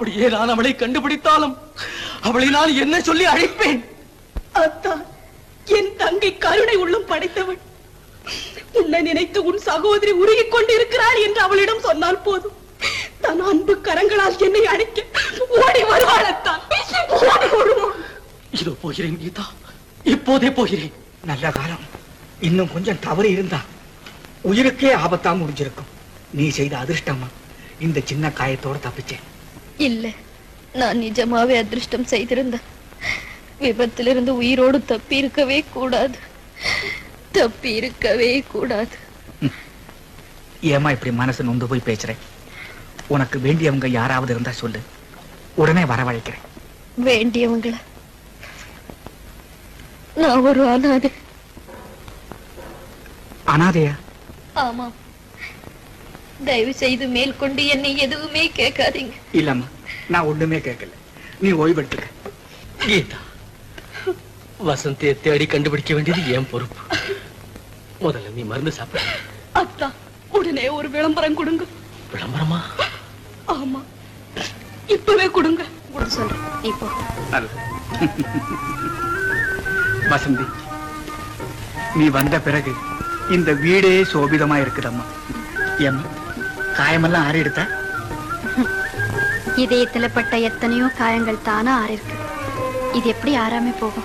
அப்படியே நான் அவளை கண்டுபிடித்தாலும் அவளை நான் என்ன சொல்லி அழைப்பேன் அத்தான் என் தங்கை கருணை உள்ளம் படைத்தவள் உன்னை நினைத்து உன் சகோதரி உருகிக் கொண்டிருக்கிறாள் என்று அவளிடம் சொன்னால் போதும் தன் அன்பு கரங்களால் என்னை அழைக்க ஓடி வருவாள் அத்தான் ஓடி வருவாள் இதோ போகிறேன் கீதா இப்போதே போகிறேன் நல்ல காலம் இன்னும் கொஞ்சம் தவறு இருந்தா உயிருக்கே ஆபத்தா முடிஞ்சிருக்கும் நீ செய்த அதிர்ஷ்டமா இந்த சின்ன காயத்தோட தப்பிச்சேன் இல்ல நான் நிஜமாவே அதிர்ஷ்டம் செய்திருந்தேன் விபத்திலிருந்து உயிரோடு தப்பி இருக்கவே கூடாது தப்பி இருக்கவே கூடாது ஏமா இப்படி மனசு நொந்து போய் பேசுறேன் உனக்கு வேண்டியவங்க யாராவது இருந்தா சொல்லு உடனே வரவழைக்கிறேன் வேண்டியவங்கள நான் ஒரு அனாதை அனாதையா ஆமாம் தயவு செய்து மேல் கொண்டு என்னை எதுவுமே கேட்காதீங்க இல்லம்மா நான் ஒண்ணுமே கேட்கல நீ ஓய்வெடுத்துக்க கீதா வசந்தியை தேடி கண்டுபிடிக்க வேண்டியது என் பொறுப்பு முதல்ல நீ மருந்து சாப்பிட அத்தா உடனே ஒரு விளம்பரம் கொடுங்க விளம்பரமா ஆமா இப்பவே கொடுங்க கூட சொல்றேன் இப்போ வசந்தி நீ வந்த பிறகு இந்த வீடே சோபிதமா இருக்குதம்மா ஏம்மா காயமெல்லாம் ஆறி எடுத்தா இதயத்துல பட்ட எத்தனையோ காயங்கள் தானா ஆறிருக்கு இது எப்படி ஆறாம போகும்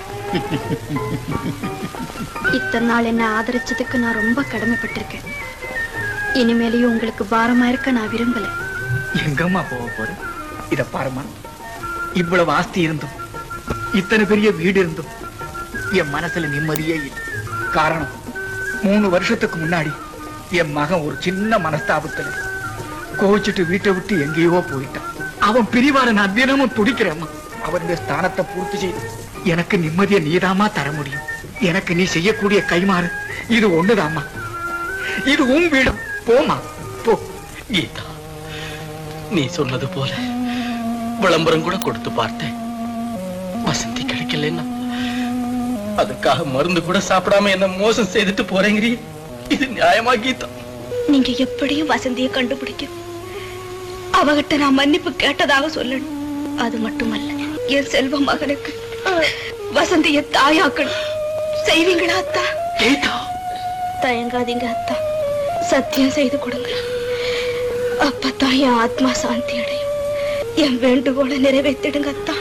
இத்தனை நாள் என்ன ஆதரிச்சதுக்கு நான் ரொம்ப கடமைப்பட்டிருக்கேன் இனிமேலையும் உங்களுக்கு பாரமா இருக்க நான் விரும்பல எங்கம்மா போக போற இத பாருமா இவ்வளவு ஆஸ்தி இருந்தும் இத்தனை பெரிய வீடு இருந்தும் என் மனசுல நிம்மதியே இல்லை காரணம் மூணு வருஷத்துக்கு முன்னாடி என் மகன் ஒரு சின்ன மனஸ்தாபத்துல கோவிச்சுட்டு வீட்டை விட்டு எங்கேயோ போயிட்டான் அவன் பிரிவார நான் தினமும் துடிக்கிறேம்மா அவனுடைய ஸ்தானத்தை பூர்த்தி செய்து எனக்கு நிம்மதியை நீதாம்மா தர முடியும் எனக்கு நீ செய்யக்கூடிய கைமாறு இது ஒண்ணுதாம்மா இது உன் வீடு போமா போ கீதா நீ சொன்னது போல விளம்பரம் கூட கொடுத்து பார்த்தேன் வசந்தி கிடைக்கலன்னா அதுக்காக மருந்து கூட சாப்பிடாம என்ன மோசம் செய்துட்டு போறேங்கிறீ இது நியாயமா கீதா நீங்க எப்படியும் வசந்தியை கண்டுபிடிக்கும் அவகிட்ட நான் மன்னிப்பு கேட்டதாக சொல்லணும் அது மட்டுமல்ல என் செல்வ மகனுக்கு வசந்திய தாயாக்கணும் செய்வீங்களா அத்தா கீதா தயங்காதீங்க அத்தா சத்தியம் செய்து கொடுங்க அப்பதான் என் ஆத்மா சாந்தி அடையும் என் வேண்டுகோளை நிறைவேற்றிடுங்க அத்தா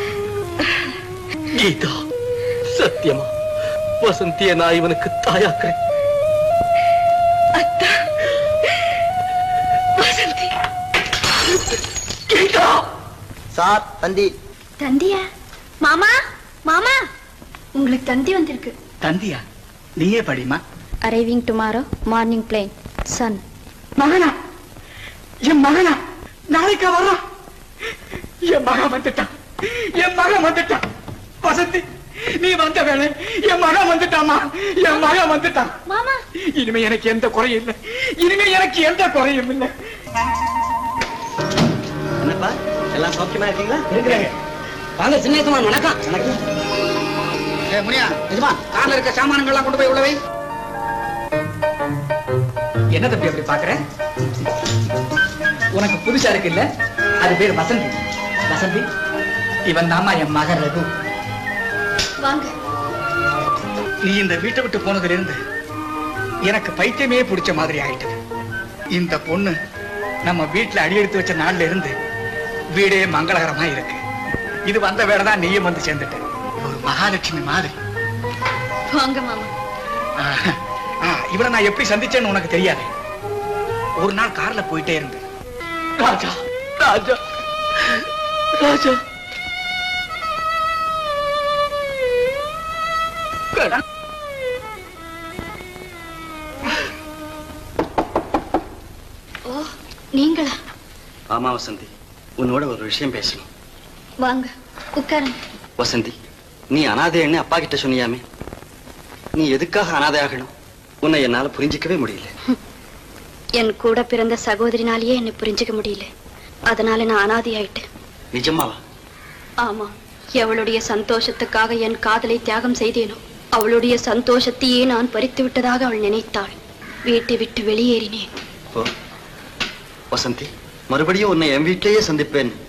கீதா சத்தியமா வசந்திய நான் இவனுக்கு தாயாக்குறேன் அத்தா வசந்தி கீதா சார் தந்தி தந்தியா மாமா மாமா உங்களுக்கு தந்தி வந்திருக்கு தந்தியா நீயே படிமா arriving tomorrow morning plane son மகனா என் மகனா நாளைக்கா வர்றான் என் மகன் வந்துட்டான் என் மகன் வந்துட்டான் வசந்தி நீ வந்த வேலை என் மகன் வந்துட்டாமா என் மகன் வந்துட்டான் மாமா இனிமே எனக்கு எந்த குறையும் இல்லை இனிமே எனக்கு எந்த குறையும் இல்லை என்னப்பா எல்லாம் சௌக்கியமா இருக்கீங்களா இருக்கிறேங்க வாங்க சின்னேசமா வணக்கம் வணக்கம் ஏ முனியா நிஜமா கார்ல இருக்க சாமானங்கள்லாம் கொண்டு போய் உள்ளவை என்ன தம்பி அப்படி பாக்குற உனக்கு புதுசா இருக்கு இல்ல அது பேர் வசந்தி வசந்தி இவன் தாமா என் மகன் ரகு வாங்க நீ இந்த வீட்டை விட்டு போனதுல இருந்து எனக்கு பைத்தியமே பிடிச்ச மாதிரி ஆயிட்டது இந்த பொண்ணு நம்ம வீட்டுல அடி எடுத்து வச்ச நாள்ல இருந்து வீடே மங்களகரமா இருக்கு இது வந்த வேலை தான் நீயும் வந்து சேர்ந்துட்ட ஒரு மகாலட்சுமி மாதிரி வாங்க மாமா ஆஹ், ஆஹ், இவளை நான் எப்படி சந்திச்சேன்னு உனக்கு தெரியாது ஒரு நாள் கார்ல போயிட்டே இருந்தேன் ராஜா ராஜா ராஜா ஓ நீங்களா ஆமா வசந்தி உன்னோட ஒரு விஷயம் பேசணும் வாங்க உட்காருங்க வசந்தி நீ அனாதைன்னு அப்பா கிட்ட சொன்னியாமே நீ எதுக்காக அனாதை ஆகணும் உன்னை என்னால புரிஞ்சிக்கவே முடியல என் கூட பிறந்த சகோதரினாலேயே என்னை புரிஞ்சுக்க முடியல அதனால நான் அனாதி ஆயிட்டேன் நிஜமாவா ஆமா எவளுடைய சந்தோஷத்துக்காக என் காதலை தியாகம் செய்தேனோ அவளுடைய சந்தோஷத்தையே நான் பறித்து விட்டதாக அவள் நினைத்தாள் வீட்டை விட்டு வெளியேறினேன் ஓ வசந்தி மறுபடியும் உன்னை என் வீட்டிலேயே சந்திப்பேன்